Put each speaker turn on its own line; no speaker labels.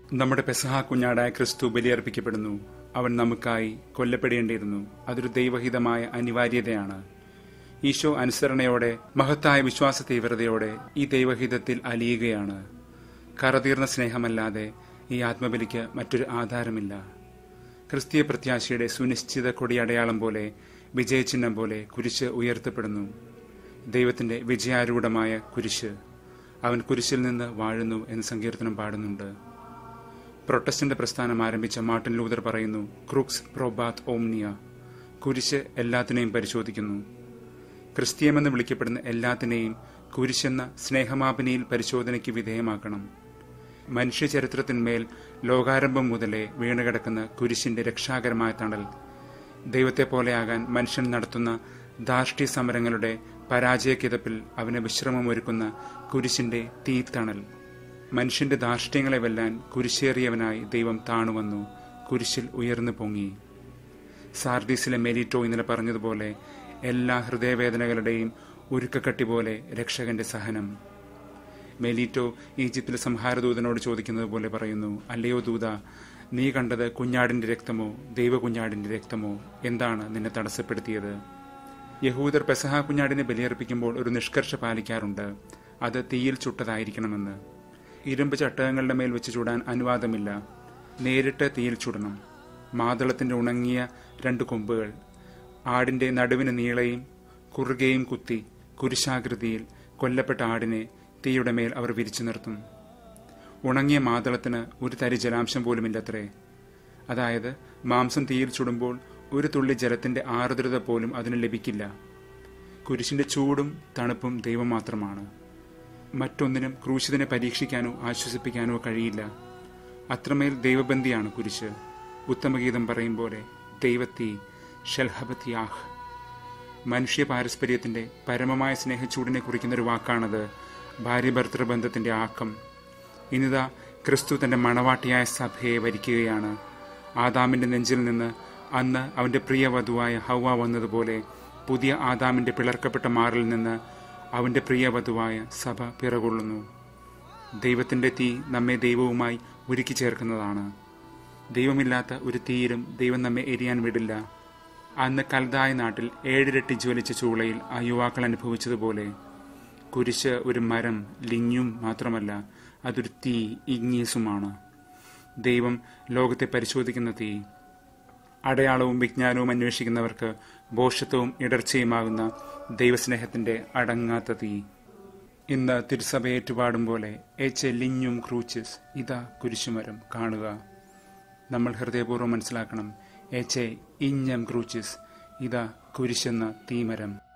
നമ്മുടെ പെസഹ കുഞ്ഞാടായ ക്രിസ്തു ബലിയർപ്പിക്കപ്പെടുന്നു അവൻ നമുക്കായി കൊല്ലപ്പെടേണ്ടിയിരുന്നു അതൊരു ദൈവഹിതമായ അനിവാര്യതയാണ് ഈശോ അനുസരണയോടെ മഹത്തായ വിശ്വാസ തീവ്രതയോടെ ഈ ദൈവഹിതത്തിൽ അലിയുകയാണ് കറതീർന്ന സ്നേഹമല്ലാതെ ഈ ആത്മബലിക്ക് മറ്റൊരു ആധാരമില്ല ക്രിസ്തീയ പ്രത്യാശയുടെ സുനിശ്ചിത കൊടിയടയാളം പോലെ വിജയചിഹ്നം പോലെ കുരിശ് ഉയർത്തപ്പെടുന്നു ദൈവത്തിന്റെ വിജയാരൂഢമായ കുരിശ് അവൻ കുരിശിൽ നിന്ന് വാഴുന്നു എന്ന് സങ്കീർത്തനം പാടുന്നുണ്ട് പ്രൊട്ടസ്റ്റന്റ് പ്രസ്ഥാനം ആരംഭിച്ച മാർട്ടിൻ ലൂതർ പറയുന്നു ക്രൂക്സ് പ്രോബാത്ത് ഓംനിയ കുരിശ് എല്ലാത്തിനെയും പരിശോധിക്കുന്നു ക്രിസ്തീയമെന്ന് വിളിക്കപ്പെടുന്ന എല്ലാത്തിനെയും കുരിശെന്ന സ്നേഹമാപനിയിൽ പരിശോധനയ്ക്ക് വിധേയമാക്കണം മനുഷ്യ ചരിത്രത്തിന്മേൽ ലോകാരംഭം മുതലേ വീണുകിടക്കുന്ന കുരിശിന്റെ രക്ഷാകരമായ തണൽ ദൈവത്തെ പോലെയാകാൻ മനുഷ്യൻ നടത്തുന്ന ധാർഷ്ട്യ സമരങ്ങളുടെ പരാജയക്കിതപ്പിൽ അവന് വിശ്രമമൊരുക്കുന്ന കുരിശിന്റെ തീത്തണൽ മനുഷ്യന്റെ ധാർഷ്ട്യങ്ങളെ വെല്ലാൻ കുരിശേറിയവനായി ദൈവം താണുവന്നു കുരിശിൽ ഉയർന്നു പൊങ്ങി സാർദീസിലെ മെലിറ്റോ ഇന്നലെ പറഞ്ഞതുപോലെ എല്ലാ ഹൃദയവേദനകളുടെയും ഉരുക്കക്കട്ടി പോലെ രക്ഷകന്റെ സഹനം മെലീറ്റോ ഈജിപ്തിലെ സംഹാരദൂതനോട് ചോദിക്കുന്നത് പോലെ പറയുന്നു അല്ലയോ ദൂത നീ കണ്ടത് കുഞ്ഞാടിന്റെ രക്തമോ ദൈവകുഞ്ഞാടിന്റെ രക്തമോ എന്താണ് നിന്നെ തടസ്സപ്പെടുത്തിയത് യഹൂദർ പെസഹ കുഞ്ഞാടിനെ ബലിയർപ്പിക്കുമ്പോൾ ഒരു നിഷ്കർഷ പാലിക്കാറുണ്ട് അത് തീയിൽ ചുട്ടതായിരിക്കണമെന്ന് ഇരുമ്പ് ചട്ടകങ്ങളുടെ മേൽ വെച്ച് ചൂടാൻ അനുവാദമില്ല നേരിട്ട് തീയിൽ ചുടണം മാതളത്തിന്റെ ഉണങ്ങിയ രണ്ട് കൊമ്പുകൾ ആടിന്റെ നടുവിന് നീളയും കുറുകയും കുത്തി കുരിശാകൃതിയിൽ കൊല്ലപ്പെട്ട ആടിനെ തീയുടെ മേൽ അവർ വിരിച്ചു നിർത്തും ഉണങ്ങിയ മാതളത്തിന് ഒരു തരി ജലാംശം പോലുമില്ലത്രേ അതായത് മാംസം തീയിൽ ചുടുമ്പോൾ ഒരു തുള്ളി ജലത്തിന്റെ ആർദ്രത പോലും അതിന് ലഭിക്കില്ല കുരിശിന്റെ ചൂടും തണുപ്പും ദൈവം മാത്രമാണ് മറ്റൊന്നിനും ക്രൂശിതനെ പരീക്ഷിക്കാനോ ആശ്വസിപ്പിക്കാനോ കഴിയില്ല അത്രമേൽ ദൈവബന്ധിയാണ് കുരിശ് ഉത്തമഗീതം പറയും പോലെ ദൈവത്തി ഷെൽഹബത്തിയാഹ് മനുഷ്യ പാരസ്പര്യത്തിന്റെ പരമമായ സ്നേഹച്ചൂടിനെ കുറിക്കുന്ന ഒരു വാക്കാണത് ഭാര്യ ഭർത്തൃബന്ധത്തിന്റെ ആക്കം ഇനിതാ ക്രിസ്തു തന്റെ മണവാട്ടിയായ സഭയെ വരിക്കുകയാണ് ആദാമിന്റെ നെഞ്ചിൽ നിന്ന് അന്ന് അവന്റെ പ്രിയവധുവായ ഹൗവ വന്നതുപോലെ പുതിയ ആദാമിന്റെ പിളർക്കപ്പെട്ട മാറിൽ നിന്ന് അവന്റെ പ്രിയവധുവായ സഭ പിറകൊള്ളുന്നു ദൈവത്തിന്റെ തീ നമ്മെ ദൈവവുമായി ഒരുക്കി ചേർക്കുന്നതാണ് ദൈവമില്ലാത്ത ഒരു തീരും ദൈവം നമ്മെ എരിയാൻ വിടില്ല അന്ന് കൽതായ നാട്ടിൽ ഏഴിരട്ടി ജ്വലിച്ച ചൂളയിൽ ആ യുവാക്കൾ അനുഭവിച്ചതുപോലെ കുരിശ് ഒരു മരം ലിഞ്ഞും മാത്രമല്ല അതൊരു തീ ഇഗ്നീസുമാണ് ദൈവം ലോകത്തെ പരിശോധിക്കുന്ന തീ അടയാളവും വിജ്ഞാനവും അന്വേഷിക്കുന്നവർക്ക് ബോഷത്വവും ഇടർച്ചയുമാകുന്ന ദൈവസ്നേഹത്തിന്റെ അടങ്ങാത്ത തീ ഇന്ന് തിരുസഭയേറ്റുപാടും പോലെ എച്ച് ലിഞ്ഞും ക്രൂച്ചിസ് ഇതാ കുരിശുമരം കാണുക നമ്മൾ ഹൃദയപൂർവ്വം മനസ്സിലാക്കണം എച്ച് ഇഞ്ഞം ക്രൂച്ചിസ് ഇതാ കുരിശെന്ന തീമരം